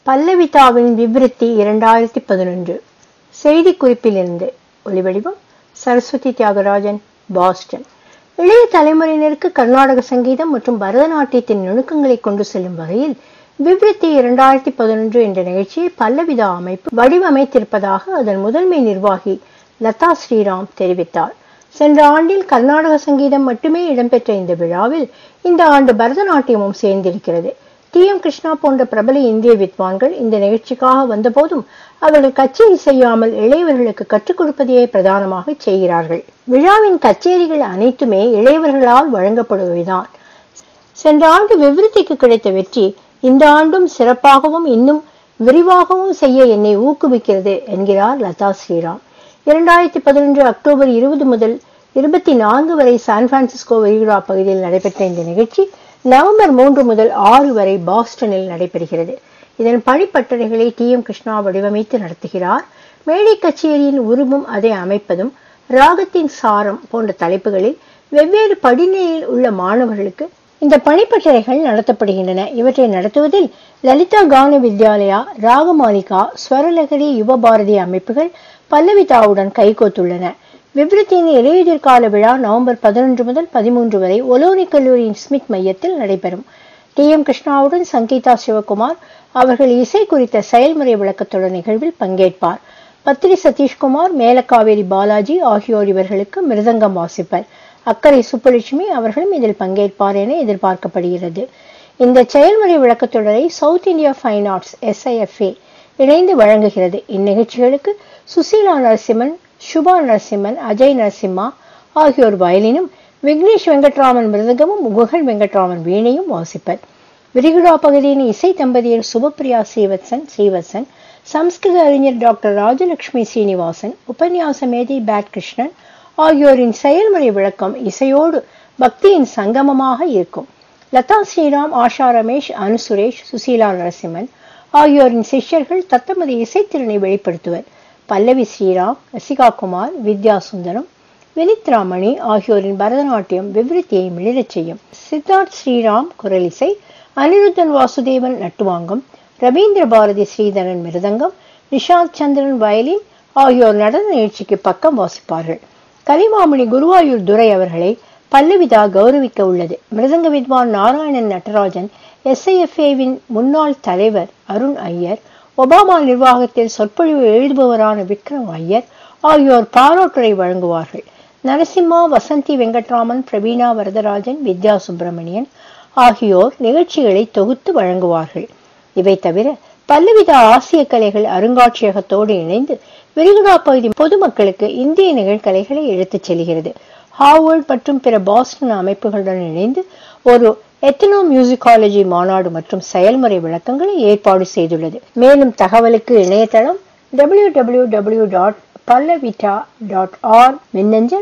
பல்லவிதாவின் விவரித்தி இரண்டாயிரத்தி பதினொன்று செய்தி குறிப்பிலிருந்து ஒளிவடிவம் சரஸ்வதி தியாகராஜன் பாஸ்டன் இளைய தலைமுறையினருக்கு கர்நாடக சங்கீதம் மற்றும் பரதநாட்டியத்தின் நுணுக்கங்களை கொண்டு செல்லும் வகையில் விவரித்தி இரண்டாயிரத்தி பதினொன்று என்ற நிகழ்ச்சியை பல்லவிதா அமைப்பு வடிவமைத்திருப்பதாக அதன் முதன்மை நிர்வாகி லதா ஸ்ரீராம் தெரிவித்தார் சென்ற ஆண்டில் கர்நாடக சங்கீதம் மட்டுமே இடம்பெற்ற இந்த விழாவில் இந்த ஆண்டு பரதநாட்டியமும் சேர்ந்திருக்கிறது டி எம் கிருஷ்ணா போன்ற பிரபல இந்திய வித்வான்கள் இந்த நிகழ்ச்சிக்காக வந்தபோதும் அவர்கள் கச்சேரி செய்யாமல் இளையவர்களுக்கு கற்றுக் கொடுப்பதையே பிரதானமாக செய்கிறார்கள் விழாவின் கச்சேரிகள் அனைத்துமே இளையவர்களால் வழங்கப்படுவதுதான் சென்ற ஆண்டு விவரித்திக்கு கிடைத்த வெற்றி இந்த ஆண்டும் சிறப்பாகவும் இன்னும் விரிவாகவும் செய்ய என்னை ஊக்குவிக்கிறது என்கிறார் லதா ஸ்ரீராம் இரண்டாயிரத்தி பதினொன்று அக்டோபர் இருபது முதல் இருபத்தி நான்கு வரை சான் பிரான்சிஸ்கோ விரிகுடா பகுதியில் நடைபெற்ற இந்த நிகழ்ச்சி நவம்பர் மூன்று முதல் ஆறு வரை பாஸ்டனில் நடைபெறுகிறது இதன் பணிப்பட்டறைகளை டி எம் கிருஷ்ணா வடிவமைத்து நடத்துகிறார் மேடை கச்சேரியின் உருவம் அதை அமைப்பதும் ராகத்தின் சாரம் போன்ற தலைப்புகளில் வெவ்வேறு படிநிலையில் உள்ள மாணவர்களுக்கு இந்த பணிப்பட்டறைகள் நடத்தப்படுகின்றன இவற்றை நடத்துவதில் லலிதா கான வித்யாலயா ராகமாலிகா ஸ்வரலகரி யுவபாரதி அமைப்புகள் பல்லவிதாவுடன் கைகோத்துள்ளன விப்ரத்தின் இலையுதிர்கால விழா நவம்பர் பதினொன்று முதல் பதிமூன்று வரை ஒலோனி கல்லூரியின் ஸ்மித் மையத்தில் நடைபெறும் டி எம் கிருஷ்ணாவுடன் சங்கீதா சிவகுமார் அவர்கள் இசை குறித்த செயல்முறை விளக்கத்தொடர் நிகழ்வில் பங்கேற்பார் பத்ரி சதீஷ்குமார் மேலக்காவேரி பாலாஜி ஆகியோர் இவர்களுக்கு மிருதங்கம் வாசிப்பர் அக்கறை சுப்புலட்சுமி அவர்களும் இதில் பங்கேற்பார் என எதிர்பார்க்கப்படுகிறது இந்த செயல்முறை விளக்கத்தொடரை South India Fine Arts SIFA இணைந்து வழங்குகிறது இந்நிகழ்ச்சிகளுக்கு சுசீலா நரசிம்மன் சுபா நரசிம்மன் அஜய் நரசிம்மா ஆகியோர் வயலினும் விக்னேஷ் வெங்கட்ராமன் மிருதகமும் குகன் வெங்கட்ராமன் வீணையும் வாசிப்பர் விரிகுடா பகுதியின் இசை தம்பதியர் சுபப்பிரியா ஸ்ரீவத்சன் ஸ்ரீவத்சன் சம்ஸ்கிருத அறிஞர் டாக்டர் ராஜலட்சுமி சீனிவாசன் உபன்யாச மேதை பேட் கிருஷ்ணன் ஆகியோரின் செயல்முறை விளக்கம் இசையோடு பக்தியின் சங்கமமாக இருக்கும் லதா ஸ்ரீராம் ஆஷா ரமேஷ் அனு சுரேஷ் சுசீலா நரசிம்மன் ஆகியோரின் சிஷ்யர்கள் தத்தமது இசைத்திறனை வெளிப்படுத்துவர் பல்லவி ஸ்ரீராம் ரசிகா குமார் வித்யா சுந்தரம் வினித் ராமணி ஆகியோரின் பரதநாட்டியம் விவரித்தியை மிளிரச் செய்யும் சித்தார்த் ஸ்ரீராம் குரலிசை அனிருத்தன் வாசுதேவன் நட்டுவாங்கம் ரவீந்திர பாரதி ஸ்ரீதரன் மிருதங்கம் நிஷாந்த் சந்திரன் வயலின் ஆகியோர் நடன நிகழ்ச்சிக்கு பக்கம் வாசிப்பார்கள் கலிமாமணி குருவாயூர் துரை அவர்களை பல்லவிதா கௌரவிக்க உள்ளது மிருதங்க வித்வான் நாராயணன் நடராஜன் எஸ்ஐஎஃப்ஏவின் முன்னாள் தலைவர் அருண் ஐயர் ஒபாமா நிர்வாகத்தில் சொற்பொழிவு எழுதுபவரான விக்ரம் ஐயர் ஆகியோர் பாராட்டுரை வழங்குவார்கள் நரசிம்மா வசந்தி வெங்கட்ராமன் பிரவீணா வரதராஜன் வித்யா சுப்பிரமணியன் ஆகியோர் நிகழ்ச்சிகளை தொகுத்து வழங்குவார்கள் இவை தவிர பல்லவிதா ஆசிய கலைகள் அருங்காட்சியகத்தோடு இணைந்து விரிகுடா பகுதி பொதுமக்களுக்கு இந்திய நிகழ்கலைகளை எடுத்துச் செல்கிறது ஹார்வர்ட் மற்றும் பிற பாஸ்டன் அமைப்புகளுடன் இணைந்து ஒரு எத்தனோ மியூசிகாலஜி மாநாடு மற்றும் செயல்முறை விளக்கங்களை ஏற்பாடு செய்துள்ளது மேலும் தகவலுக்கு இணையதளம் டபிள்யூ டபிள்யூ டபிள்யூ டாட் பல்லவிட்டா டாட் ஆர் மின்னஞ்சல்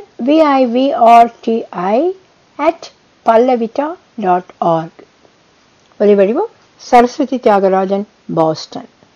விஐவிஆர்டிஐ அட் பல்லவிட்டா டாட் ஆர்க் ஒலிவடிவம் சரஸ்வதி தியாகராஜன் பாஸ்டன்